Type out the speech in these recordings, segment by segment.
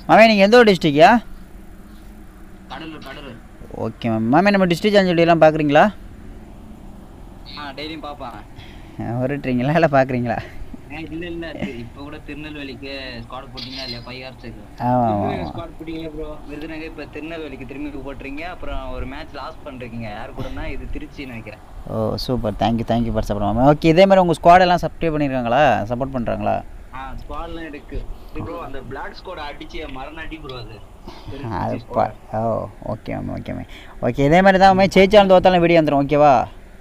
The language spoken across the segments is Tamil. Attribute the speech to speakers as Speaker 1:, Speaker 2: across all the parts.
Speaker 1: மாமே நீங்கள் எந்த ஒரு டிஸ்ட்ரிக்யா
Speaker 2: கடலூர் கடலூர்
Speaker 1: ஓகே மேம் மாமே நம்ம டிஸ்ட்ரிக்ட் அஞ்சலியெல்லாம் பார்க்குறீங்களா
Speaker 2: ஆ டெய்லியும் பார்ப்பேன்
Speaker 1: உருட்டுறீங்களா இல்லை பார்க்குறீங்களா
Speaker 2: ஏன் இல்ல இல்ல இப்போ கூட திருநெல்வேலிக்கு ஸ்குவாட் போட்டீங்களா இல்லையா ஃபைவ் ஹவர்ஸ் இருக்கு
Speaker 1: ஆமாம் ஆமாம்
Speaker 2: ஸ்குவாட் போட்டீங்க ப்ரோ விருதுநகர் இப்போ திருநெல்வேலிக்கு திரும்பி போட்டுறீங்க அப்புறம் ஒரு மேட்ச் லாஸ் பண்றீங்க யார் கூடனா இது திருச்சின்னு நினைக்கிறேன்
Speaker 1: oh super thank you thank you for support ma'am okay இதே மாதிரி உங்கள் ஸ்குவாடெல்லாம் சப்ஸ்கிரைப் பண்ணியிருக்காங்களா சப்போர்ட் பண்ணுறாங்களா
Speaker 2: ஆ ஸ்குவாட்லாம் இருக்கு ப்ரோ அந்த பிளாக் ஸ்குவாட் அடிச்சு மரணாடி ப்ரோ அது
Speaker 1: அது பா oh okay ma'am okay ma'am okay இதே மாதிரி தான் மேம் ஜெயிச்சாலும் தோத்தாலும் வீடியோ வந்துடும் ஓகேவா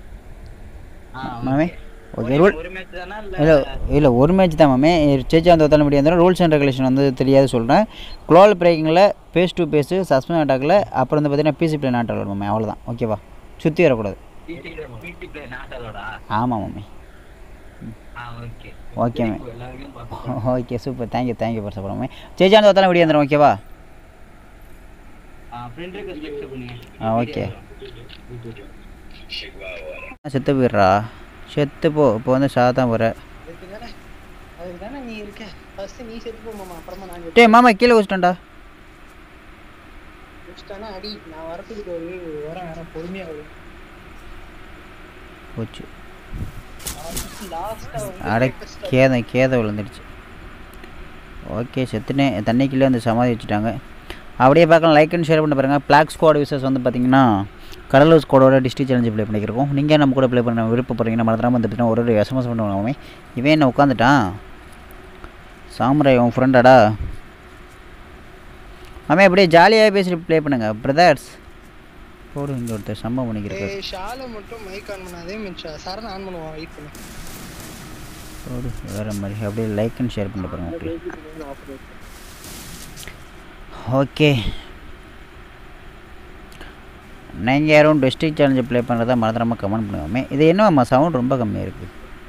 Speaker 1: மாமே ஓகே ரூல்
Speaker 2: ஒரு மேட்ச் தானா இல்ல
Speaker 1: இல்லை இல்லை ஒரு மேட்ச் தான் மேமே ஜெயிச்சாலும் தோத்தாலும் வீடியோ வந்துடும் ரூல்ஸ் அண்ட் ரெகுலேஷன் வந்து தெரியாது சொல்கிறேன் குளோல் பிரேக்கிங்கில் பேஸ் டு பேஸு சஸ்பெண்ட் அட்டாக்கில் அப்புறம் வந்து பார்த்தீங்கன்னா PC play not allowed ma'am அவ்வளோதான் ஓகேவா சுற்றி வரக்கூடாது
Speaker 2: பிடி பிளே நாட்டலோடா
Speaker 1: ஆமாம் மம்மி
Speaker 2: ஆ ஓகே
Speaker 1: ஓகே மேம்
Speaker 2: எல்லாருக்கும் பார்ப்போம்
Speaker 1: okay super thank you thank you for support ma'am ஜெயிச்சாலும் தோத்தாலும் வீடியோ வந்துடும் ஓகேவா
Speaker 2: ஆ ஃப்ரெண்ட் ரிக்வெஸ்ட் அக்செப்ட் பண்ணுங்க
Speaker 1: ஆ ஓகே செத்து போயிடுறா செத்து போ இப்போ வந்து சாதான் போகிற
Speaker 3: அதுக்கு தானே அதுக்கு தானே நீ இருக்க ஃபர்ஸ்ட் நீ செத்து போ மாமா அப்புறமா நான் செத்து
Speaker 1: டேய் மாமா கீழே வச்சிட்டேன்டா
Speaker 3: முடிச்சிட்டானா அடி நான் வரத்துக்கு ஒரு வரேன் வரேன் பொறுமையா வரும்
Speaker 1: போச்சு
Speaker 3: லாஸ்டா
Speaker 1: அட கேதம் கேதம் விழுந்துடுச்சு ஓகே செத்துனேன் தண்ணிக்குள்ளே வந்து சமாதி வச்சுட்டாங்க அப்படியே பார்க்கலாம் லைக் அண்ட் ஷேர் பண்ண பாருங்க பிளாக் ஸ்குவாட் விசஸ் வந்து பார்த்தீங்கன்னா கடலூர் ஸ்குவாடோட டிஸ்ட்ரிக் சேலஞ்சு ப்ளே பண்ணியிருக்கோம் நீங்கள் நம்ம கூட ப்ளே பண்ண விருப்பப்படுறீங்கன்னா மறந்துடாமல் வந்து பார்த்தீங்கன்னா ஒரு ஒரு எஸ்எம்எஸ் பண்ணுவாங்க இவன் என்ன உட்காந்துட்டான் சாமுராய் உன் ஃப்ரெண்டாடா அவன் அப்படியே ஜாலியாக பேசிட்டு ப்ளே பண்ணுங்க பிரதர்ஸ் போடு இங்கே ஒருத்தர் சம்பவம் பண்ணிக்கிறேன்
Speaker 3: ஏய் ஷால மட்டும் மைக் ஆன் பண்ணாதே மிச்சா சரண ஆன் பண்ணுவான் வெயிட் பண்ணு
Speaker 1: போடு வேறு மாதிரி அப்படியே லைக் அண்ட் ஷேர் பண்ணி பாருங்க மக்களே ஓகே நீங்கள் யாரும் டிஸ்ட்ரிக்ட் சேலஞ்சு ப்ளே பண்ணுறதா மறந்துடாமல் கமெண்ட் பண்ணுவோமே இது என்னம்மா சவுண்ட் ரொம்ப கம்மியாக இருக்குது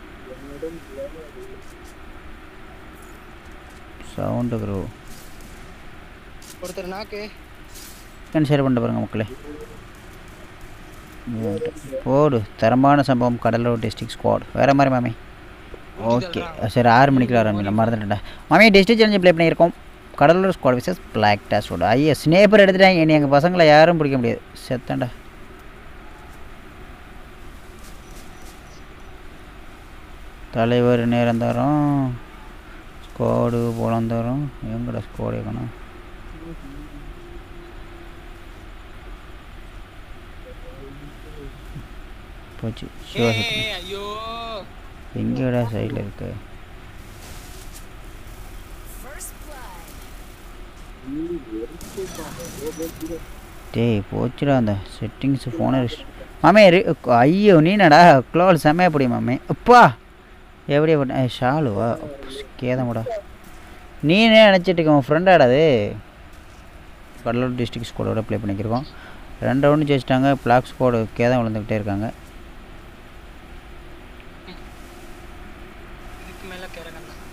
Speaker 1: சவுண்டு க்ரோ
Speaker 3: ஒருத்தர் நாக்கு
Speaker 1: அண்ட் ஷேர் பண்ணிட்டு பாருங்க மக்களே போடு தரமான சம்பவம் கடலூர் டிஸ்ட்ரிக்ட் ஸ்குவாட் வேறு மாதிரி மாமி ஓகே சரி ஆறு மணிக்கு ஆரம்பிக்கலாம் மறந்துட்டேன்டா மாமி டிஸ்ட்ரிக்ட் சேலஞ்சு ப்ளே பண்ணியிருக்கோம் கடலூர் ஸ்குவாட் விசஸ் பிளாக் டாஸோட ஐயா ஸ்னேப்பர் எடுத்துட்டாங்க இனி எங்கள் பசங்களை யாரும் பிடிக்க முடியாது செத்தண்டா தலைவர் நேரந்தாரம் ஸ்குவாடு போலந்தாரம் எங்கடா ஸ்குவாடு இருக்கணும் போச்சு சிவா செத்து
Speaker 3: ஐயோ
Speaker 1: எங்கேடா சைடில் இருக்கு டேய் போச்சுடா அந்த செட்டிங்ஸ் ஃபோனை மாமே ரி- ஐயோ நீனடா க்ளோல் செம்மையா பிடி மாமே அப்பா எப்படி பண்ண ஏய், ஷாலுவா கேதமுடா நீனே நினச்சிட்டு இருக்க உன் ஃப்ரெண்டாடா அது கடலூர் டிஸ்ட்ரிக்ட் ஸ்குவாடோட ப்ளே பண்ணிக்கிருக்கோம் ரெண்டு ரவுண்டு ஜெயிச்சிட்டாங்க பிளாக் ஸ்குவாடு கேதம் விழுந்துக்கிட்டே இருக்காங்க
Speaker 3: இதுக்கு மேல கேரகன் தான்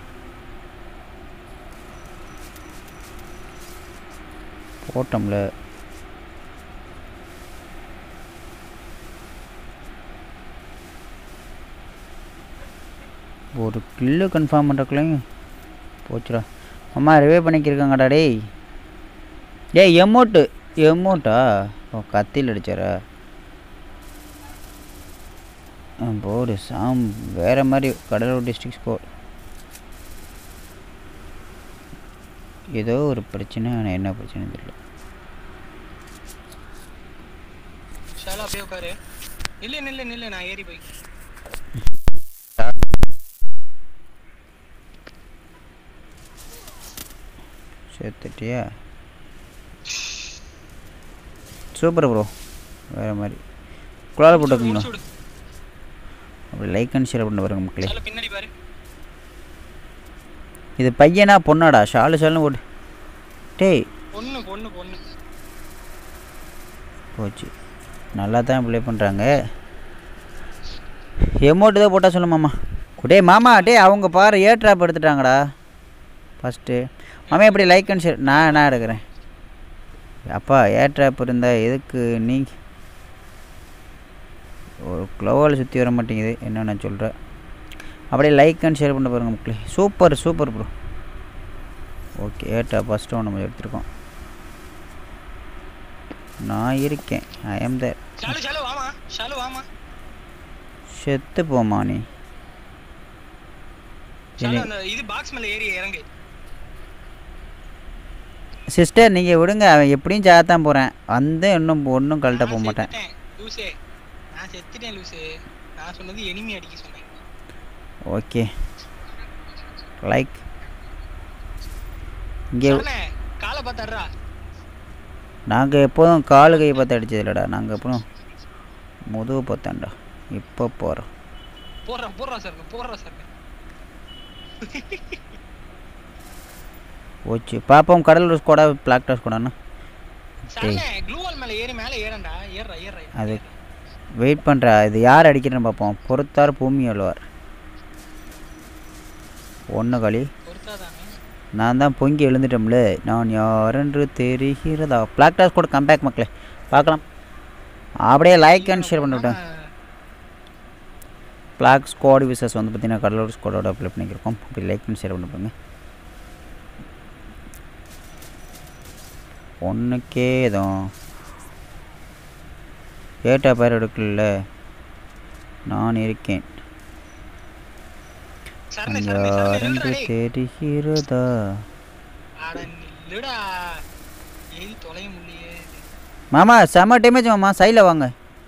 Speaker 1: போட்டோம்ல ஒரு கில்லு கன்ஃபார்ம் பண்ணுறக்குள்ளையும் போச்சுடா அம்மா ரிவே பண்ணிக்கிருக்காங்கடா டேய் டேய் எமௌண்ட்டு எமௌண்ட்டா ஓ கத்தியில் அடிச்சாரா ஆ போடு சாம் வேறு மாதிரி கடலூர் டிஸ்ட்ரிக்ட் ஸ்கோர் ஏதோ ஒரு பிரச்சனை ஆனால் என்ன பிரச்சனை தெரியல
Speaker 3: ஷாலா அப்படியே உட்காரு இல்ல நில்லு நில்லு நான் ஏறி போய்
Speaker 1: சேர்த்துட்டியா சூப்பர் ப்ரோ வேறு மாதிரி குழால போட்டுக்கோங்களா
Speaker 3: முடிச்சு விடு
Speaker 1: அப்படி லைக் அண்ட் ஷேர் பண்ண பாருங்க மக்களே
Speaker 3: ஷாலா பின்னாடி பாரு
Speaker 1: இது பையனா பொண்ணாடா ஷாலு ஷாலுன்னு ஓடு டேய்
Speaker 3: பொண்ணு பொண்ணு பொண்ணு
Speaker 1: போச்சு நல்லா தான் ப்ளே பண்ணுறாங்க எமௌண்ட்டு தான் போட்டால் சொல்லு மாமா டேய் மாமா டேய் அவங்க பாரு ஏர் ட்ராப் எடுத்துட்டாங்கடா ஃபஸ்ட்டு மாமா எப்படி லைக் அண்ட் ஷேர் நான் என்ன எடுக்கிறேன் அப்பா ஏர் ட்ராப் இருந்தால் எதுக்கு நீ ஒரு க்ளோவால் சுற்றி வர மாட்டேங்குது என்ன நான் சொல்கிறேன் அப்படியே லைக் அண்ட் ஷேர் பண்ண பாருங்க மக்களே சூப்பர் சூப்பர் ப்ரோ ஓகே ஏட்டா ஃபஸ்ட்டு ஒன்று நம்ம எடுத்திருக்கோம் நான் இருக்கேன் I am there
Speaker 3: Shalu Shalu வாமா ஷாலு வாமா
Speaker 1: செத்து போமா நீ
Speaker 3: ஷாலு
Speaker 1: இல்லை.
Speaker 3: அந்த இது பாக்ஸ் மேல ஏறி இறங்கு
Speaker 1: சிஸ்டர் நீங்கள் விடுங்க அவன் எப்படியும் சாத்தான் போகிறேன் வந்து இன்னும் ஒன்றும் கழட்ட போக
Speaker 3: நான்
Speaker 1: மாட்டேன்
Speaker 3: செத்துட்டேன், லூசே நான் செத்துட்டேன் லூசே நான் சொன்னது எனிமி அடிக்க சொன்னேன்
Speaker 1: ஓகே லைக் இங்கே
Speaker 3: சரணே, காலை பார்த்தாடுறா
Speaker 1: நாங்கள் எப்போதும் காலு கை பார்த்து அடிச்சது இல்லைடா நாங்கள் எப்போதும் முதுகு பார்த்தான்டா இப்போ போகிறோம்
Speaker 3: போடுறா போடுறா சார் போடுறா சார்
Speaker 1: போச்சு பார்ப்போம் கடலூர் ஸ்கோடா பிளாக் டாஸ் ஸ்கோடான்னு
Speaker 3: சரணே க்ளூவால் மேல ஏறி மேல ஏறண்டா ஏறா ஏறா
Speaker 1: அது வெயிட் பண்ணுறா இது யார் அடிக்கிறேன்னு பார்ப்போம் பொறுத்தார் பூமி அழுவார் ஒன்று களி
Speaker 3: பொறுத்தாதானே
Speaker 1: நான் தான் பொங்கி எழுந்துட்டோம்ல நான் யாரென்று தெரிகிறதா பிளாக் டாஸ் கூட கம்பேக் மக்களே பார்க்கலாம் அப்படியே லைக் அண்ட் ஷேர் பண்ணிவிட்டேன் பிளாக் ஸ்குவாட் விசஸ் வந்து பார்த்தீங்கன்னா கடலூர் ஸ்குவாடோட அப்ளை பண்ணியிருக்கோம் அப்படி லைக் அண்ட் ஷேர் பண்ணிப்பாங்க ஒன்றுக்கே தான் ஏட்டா பேர் எடுக்கல நான் இருக்கேன்
Speaker 3: சரணே சரணே சரணே
Speaker 1: யாரென்று
Speaker 3: நில்லுடா டேய்.
Speaker 1: தெரிகிறதா
Speaker 3: அட நில்லுடா ஏறி தொலைய முடியே
Speaker 1: மாமா செம்ம டேமேஜ் மாமா சைடில் வாங்க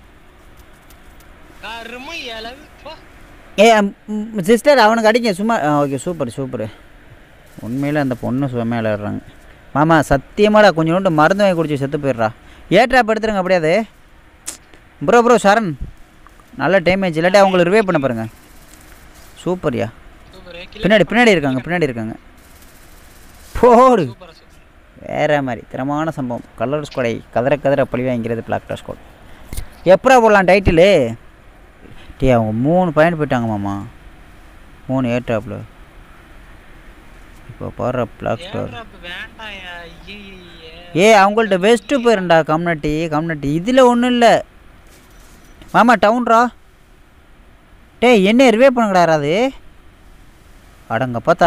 Speaker 3: கருமை அளவு போ
Speaker 1: ஏ சிஸ்டர் அவனுக்கு அடிங்க சும்மா ஓகே சூப்பர் சூப்பர் உண்மையில் அந்த பொண்ணு சும்மா விளையாடுறாங்க மாமா சத்தியமாடா கொஞ்சோண்டு மருந்து வாங்கி குடிச்சு செத்து போயிடுறா ஏட்ரா படுத்துருங்க அப்படியே அது ப்ரோ ப்ரோ சரண் நல்ல டேமேஜ் இல்லாட்டி அவங்கள ரிவே பண்ண பாருங்க சூப்பர்யா
Speaker 3: சூப்பர்
Speaker 1: பின்னாடி பின்னாடி இருக்காங்க பின்னாடி இருக்காங்க போடு
Speaker 3: சூப்பர் சூப்பர்
Speaker 1: வேற மாதிரி திறமான சம்பவம் கலர் ஸ்கோடை கதற கதற பழி வாங்கிறது பிளாக் டாஸ் ஸ்கோட் எப்படா போடலாம் டைட்டிலு டே அவங்க மூணு பாயிண்ட் போயிட்டாங்க மாமா மூணு ஏர்டாப்பில் இப்போ பாடுற பிளாக் ஸ்டோர்
Speaker 3: ஏன்டா இப்ப வேண்டாம்யா ஐயே
Speaker 1: ஏ அவங்கள்ட்ட வெஸ்ட்டு போயிருண்டா கம்யூனிட்டி கம்யூனிட்டி இதில் ஒன்றும் இல்லை மாமா டவுன்ரா டேய் என்ன ரிவே பண்ணுங்கடா யாராவது அடங்க பார்த்தா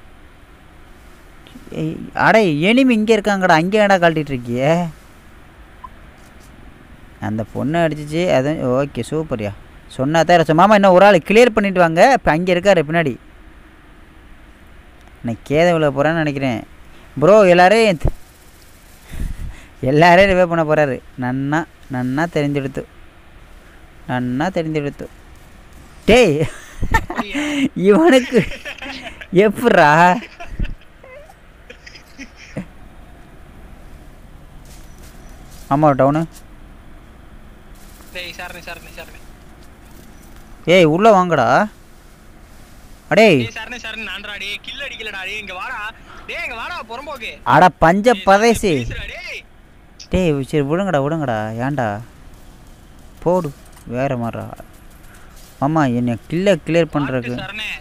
Speaker 1: ஏய், அடே எனிமி இங்கே இருக்காங்கடா அங்கே ஏடா கழட்டிட்டு இருக்கியே அந்த பொண்ணை அடிச்சிச்சு அது ஓகே சூப்பர்யா சொன்னா தான் மாமா இன்னும் ஒரு ஆள் கிளியர் பண்ணிட்டு வாங்க இப்போ அங்கே இருக்காரு பின்னாடி நான் கேதவில் போகிறேன்னு நினைக்கிறேன் ப்ரோ எல்லாரையும் த- எல்லாரையும் ரிவே பண்ண போகிறாரு நன்னா நன்னா தெரிஞ்செடுத்து நன்னா தெரிஞ்செடுத்து டேய் இவனுக்கு எப்பட்றா ஆமாம் டவுனு
Speaker 3: டேய் சரணே சரணே சரணே
Speaker 1: ஏய் உள்ளே வாங்கடா அடேய்
Speaker 3: டேய் சரணே சரணே நான்டா டேய் கில் அடிக்கலடா டேய் இங்க வாடா டேய் இங்க வாடா புறம்போக்கு
Speaker 1: அட பஞ்ச பதேசி
Speaker 3: பேசுடா டேய்
Speaker 1: டேய் சரி விடுங்கடா விடுங்கடா ஏன்டா போடு வேற மாதிரிடா மாமா என்னை கில்ல கிளியர் பண்ணுறதுக்கு
Speaker 3: பாத்து சரணே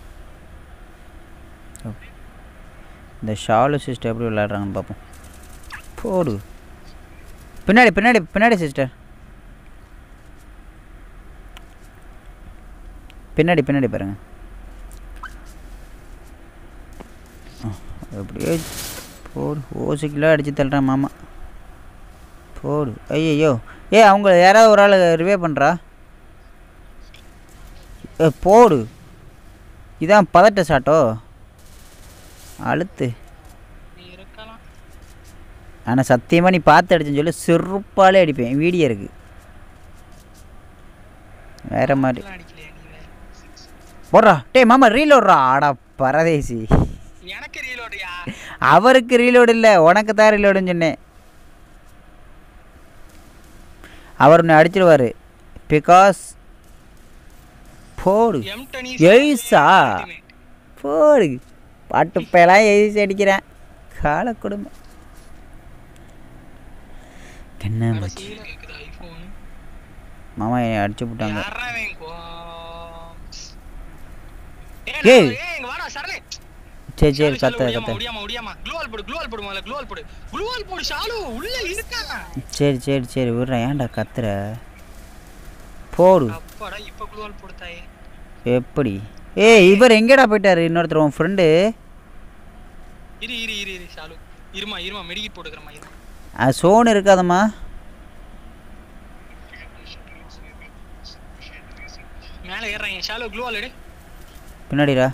Speaker 1: இந்த ஷாலு சிஸ்டர் எப்படி விளையாடுறாங்கன்னு பார்ப்போம் போடு பின்னாடி பின்னாடி பின்னாடி சிஸ்டர் பின்னாடி பின்னாடி பாருங்க ஆ, அப்படியே போடு ஓசிக்கெல்லாம் அடிச்சு தள்ளுறான் மாமா போடு ஐயோ ஏ அவங்க யாராவது ஒரு ஆள் ரிவே பண்ணுறா ஏ போடு இதான் பதட்ட சாட்டோ அழுத்து
Speaker 3: நீ இருக்கலாம்
Speaker 1: ஆனால் சத்தியமாக நீ பார்த்து அடிச்சேன்னு சொல்லி செருப்பாலே அடிப்பேன் வீடியோ இருக்கு வேற மாதிரி
Speaker 3: அதெல்லாம் அடிக்கலையா நீ வேற.
Speaker 1: போடுறா டேய் மாமா ரீலோடுறா ஆடா பரதேசி
Speaker 3: எனக்கு ரீலோடியா
Speaker 1: அவருக்கு ரீலோடு இல்லை உனக்கு தான் ரீலோடுன்னு சொன்னேன் அவர் உன்னை அடிச்சிடுவார் பிகாஸ் போடு
Speaker 3: எம் டெனி
Speaker 1: எய்ஸா போடு பாட்டு பேலாம் எய்ஸ் அடிக்கிறேன் கால கொடுமை என்ன மச்சி
Speaker 3: கேக்குதா ஐபோன்
Speaker 1: மாமா என்னை அடிச்சு விட்டாங்க
Speaker 3: யாரா இவன் கோ
Speaker 1: ஏய்.
Speaker 3: ஏய் ஏய் இங்க வாடா சரணே
Speaker 1: சரி சரி
Speaker 3: ஷாலு,
Speaker 1: கத்த
Speaker 3: ஷாலு,
Speaker 1: கத்த
Speaker 3: ஒடியாமா ஒடியாமா க்ளூவால் போடு க்ளூவால் போடு முதல்ல க்ளூவால் போடு க்ளூவால் போடு ஷாலு உள்ள இருக்காங்க
Speaker 1: சரி சரி சரி விட்றேன் ஏன்டா கத்துற போடு
Speaker 3: அப்பாடா இப்ப க்ளூவால் போடுதாயே
Speaker 1: எப்படி ஏய் இவர் எங்கடா போயிட்டாரு இன்னொருத்தர் உன் ஃப்ரெண்டு
Speaker 4: இரு இரு இரு இரு ஷாலு இருமா இருமா மெடிக்கிட் போட்டுக்கிறமா இரு
Speaker 1: அது சோன் இருக்காதம்மா
Speaker 4: மேல ஏறுறாங்க ஷாலு க்ளூ ஆல்ரெடி
Speaker 1: பின்னாடிடா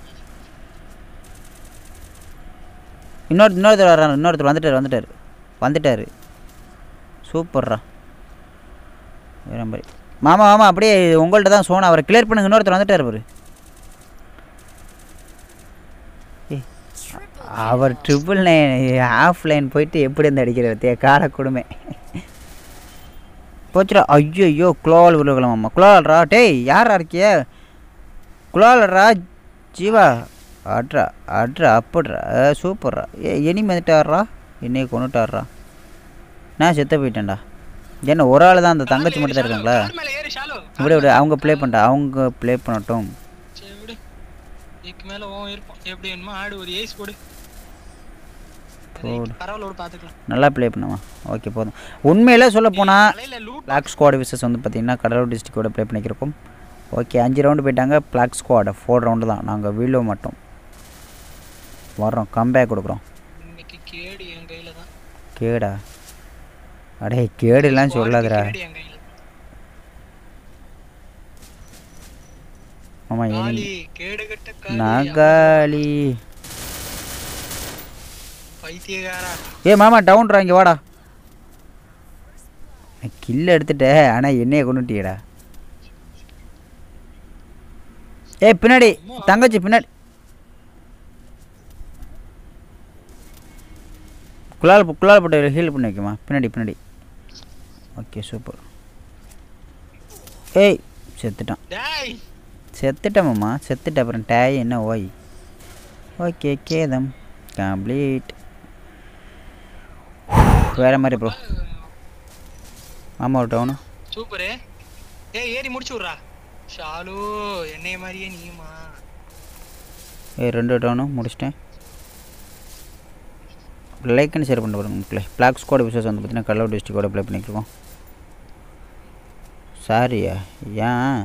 Speaker 1: இன்னொரு இன்னொருத்தர் வர்றாரு இன்னொருத்தர் வந்துட்டார் வந்துட்டார் வந்துட்டார் சூப்பர்ரா வேற மாதிரி மாமா மாமா அப்படியே உங்கள்ட்ட தான் சோனா அவரை கிளியர் பண்ணுங்க இன்னொருத்தர் வந்துட்டார் பாரு ஏய், அவர் ட்ரிபிள் நைன் ஆஃப் லைன் போயிட்டு எப்படி இருந்து அடிக்கிறார் தே கார கொடுமை போச்சுடா ஐயோ ஐயோ குளோல் விழுகலாமாம்மா குளோல்ரா டேய் யாரா இருக்கிய குளாலரா ஜீவா அட்ரா அட்ரா அப்படிரா சூப்பர்ரா ஏ இனி வந்துட்டாரா என்னைய கொண்டுட்டாரா நான் செத்த போயிட்டேன்டா என்ன ஒரு ஆள் தான் அந்த தங்கச்சி மட்டும் தான் இருக்காங்களா
Speaker 4: கார் மேல ஏறு ஷாலு
Speaker 1: விட விட அவங்க ப்ளே பண்ணிட்டா அவங்க ப்ளே பண்ணட்டும்
Speaker 4: சரி விடு இதுக்கு மேல ஓன் இருப்போம் எப்படி வேணுமோ ஆடு ஒரு ஏஸ் போடு
Speaker 1: போடு.
Speaker 4: பரவாயில்ல விடு பாத்துக்கலாம்
Speaker 1: நல்லா ப்ளே பண்ணுமா ஓகே போதும் உண்மையிலே சொல்ல போனால்
Speaker 4: தலையில லூட்
Speaker 1: பிளாக் ஸ்குவாட் விசஸ் வந்து பார்த்திங்கன்னா கடலூர் டிஸ்ட்ரிக்டோட ப்ளே பண்ணிக்கிறோம் ஓகே அஞ்சு ரவுண்டு போயிட்டாங்க பிளாக் ஸ்குவாட் ஃபோர் ரவுண்டு தான் நாங்கள் வீழோ மட்டும் வர்றோம் கம்பேக் கொடுக்குறோம்
Speaker 4: இன்னைக்கு கேடு என் கையில தான்
Speaker 1: கேடா அடே கேடுலாம் சொல்லாதடா
Speaker 4: கேடு என் கையில
Speaker 1: ஆமாம் இனி
Speaker 4: காலி கேடு கட்ட காலி
Speaker 1: நாகாலி
Speaker 4: பைத்தியக்காரா
Speaker 1: ஏ மாமா டவுன்ரா இங்கே வாடா கில்ல எடுத்துட்டேன் ஆனால் என்னைய கொண்டுட்டியடா ஏய் பின்னாடி தங்கச்சி பின்னாடி குலால் குலால் போட்டு ஹீல் பண்ணி வைக்குமா பின்னாடி பின்னாடி ஓகே சூப்பர் ஏய் செத்துட்டான்
Speaker 4: டேய்
Speaker 1: செத்துட்டேன் மாமா செத்துட்டேன் அப்புறம் டேய் என்ன ஓய் ஓகே கேதம் கம்ப்ளீட் வேற மாதிரி ப்ரோ மாமா ஒரு டவுனு
Speaker 4: சூப்பரு ஏய் ஏறி முடிச்சு விட்றா ஷாலு என்னைய மாதிரியே நீயுமா
Speaker 1: ஏய் ரெண்டு டவுனு முடிச்சிட்டேன் லைக் அண்ட் ஷேர் பண்ணிட்டு பாருங்க மக்களே பிளாக் ஸ்குவாட் விசேஷம் வந்து பார்த்தீங்கன்னா கல்லூர் டிஸ்ட்ரிக்டோட ப்ளே பண்ணியிருக்கோம் சாரியா ஏன்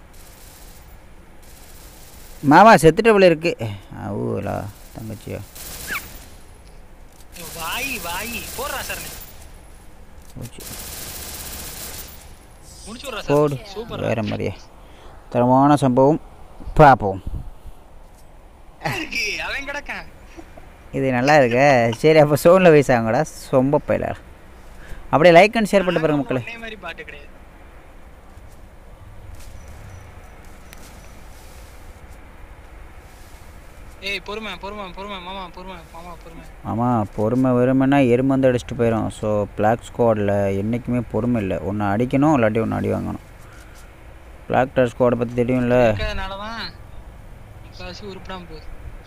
Speaker 1: மாமா செத்துட்ட போல இருக்கு ஊலா தங்கச்சியா
Speaker 4: வாய் வாய் போடுறா சார்
Speaker 1: போச்சு
Speaker 4: முடிச்சு விட்றா
Speaker 1: போடு
Speaker 4: சார் சூப்பர்
Speaker 1: வேற மாதிரியே தரமான சம்பவம் பார்ப்போம்
Speaker 4: இருக்கு அவன் கிடக்கான்
Speaker 1: இது நல்லா இருக்க சரி அப்போ சோனில் வயசாங்கடா ரொம்ப பயில அப்படியே லைக் அண்ட் ஷேர் பண்ணிட்டு பாருங்க மக்களே
Speaker 4: உன்னைய மாதிரி பாட்டு கிடையாது ஏய் பொறுமை பொறுமை பொறுமை மாமா பொறுமை மாமா பொறுமை
Speaker 1: ஆமாம் பொறுமை வெறுமைனா எருமந்து அடிச்சுட்டு போயிடும் ஸோ பிளாக் ஸ்குவாடில் என்றைக்குமே பொறுமை இல்லை ஒன்று அடிக்கணும் இல்லாட்டி ஒன்று அடி வாங்கணும் பிளாக் டர் ஸ்குவாடை பற்றி தெரியும்ல
Speaker 4: இருக்கிறதுனால தான் முக்கால்வாசி உருப்படாம போகுது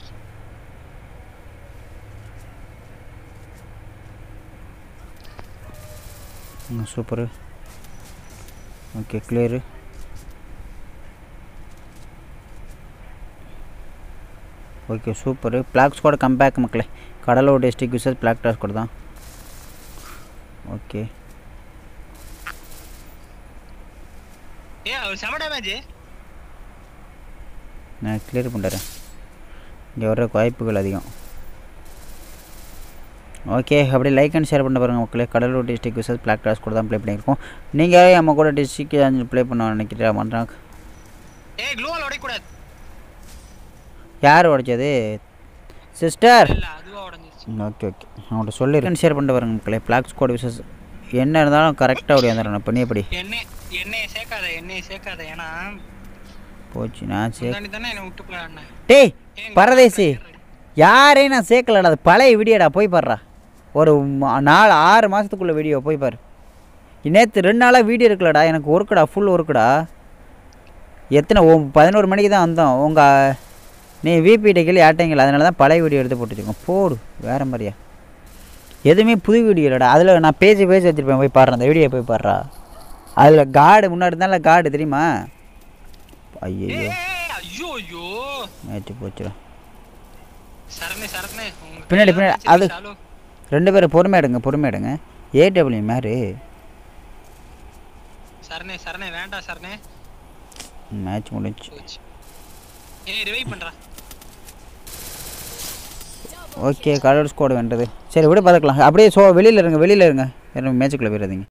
Speaker 1: super okay clear okay super black squad comeback மக்களே கடலூர் டிஸ்ட்ரிக் விசஸ் பிளாக் டாஸ் ஸ்குவாட் தான் ஓகே
Speaker 4: ஏ அவர் செம டேமேஜ்
Speaker 1: நான் கிளியர் பண்ணுறேன் இங்கே வர்ற வாய்ப்புகள் அதிகம் ஓகே அப்படியே லைக் அண்ட் ஷேர் பண்ண பாருங்க மக்களே கடலூர் டிஸ்ட்ரிக் விசஸ் பிளாக் டாஸ் கூட தான் ப்ளே பண்ணியிருக்கோம் நீங்கள் நம்ம கூட டிஸ்ட்ரிக் ப்ளே பண்ண நினைக்கிறா பண்ணுறாங்க
Speaker 4: ஏய் க்ளூவால் உடைக்கூடாது
Speaker 1: யார் உடைச்சது சிஸ்டர்
Speaker 4: இல்ல அதுவா உடைஞ்சிருச்சு
Speaker 1: ஓகே ஓகே அவன்கிட்ட சொல்லியிருக்கேன் ஷேர் பண்ணிட்டு பாருங்க மக்களே பிளாக் ஸ்குவாட் விசஸ் என்ன இருந்தாலும் கரெக்டாக அப்படி வந்துடுறேன் பண்ணியபடி
Speaker 4: எண்ணெய் எண்ணெயை சேர்க்காத எண்ணெயை சேர்க்காத ஏன்னா
Speaker 1: போச்சு நான் சே
Speaker 4: முந்தானி தானே என்னை விட்டு போயாடினேன்
Speaker 1: டேய் பரதேசி யாரையும் நான் சேர்க்கலடா அது பழைய வீடியோடா போய் பாருடா ஒரு ம- நாலு ஆறு மாதத்துக்குள்ள வீடியோ போய் பாரு நேற்று ரெண்டு நாளாக வீடியோ இருக்குல்லடா எனக்கு ஒர்க்குடா ஃபுல் ஒர்க்குடா எத்தனை ஓ பதினோரு மணிக்கு தான் வந்தோம் உங்கள் நீ விபிகிட்ட கேள்வி ஆட்டீங்களா அதனால தான் பழைய வீடியோ எடுத்து போட்டுருக்கோம் போடு வேறு மாதிரியா எதுவுமே புது வீடியோ இல்லைடா அதில் நான் பேசி பேசி வச்சுருப்பேன் போய் பாடுறேன் அந்த வீடியோ போய் பாடுறா அதில் காடு முன்னாடி இருந்தால காடு தெரியுமா ஐயோ
Speaker 4: ஏய் ஐயோ ஐயோ
Speaker 1: மேட்ச்சு போச்சுடா
Speaker 4: சரணே சரணே உங்க
Speaker 1: பின்னாடி,
Speaker 4: கையில
Speaker 1: பின்னாடி,
Speaker 4: தான்
Speaker 1: அது-
Speaker 4: ஷாலு.
Speaker 1: ரெண்டு பேரும் பொறுமை எடுங்க பொறுமை எடுங்க ஏடபிள்யூ மாரு
Speaker 4: சரணே சரணே வேண்டாம் சரணே
Speaker 1: மேட்ச் முடிஞ்சு
Speaker 4: போச்சு ஏய் ரிவைவ் பண்றா
Speaker 1: ஓகே கடவுள் ஸ்கோடு வேண்டது சரி விட பார்த்துக்கலாம் அப்படியே ஸோ வெளியில் இருங்க வெளியில் இருங்க மேட்சுக்குள்ளே போயிடாதீங்க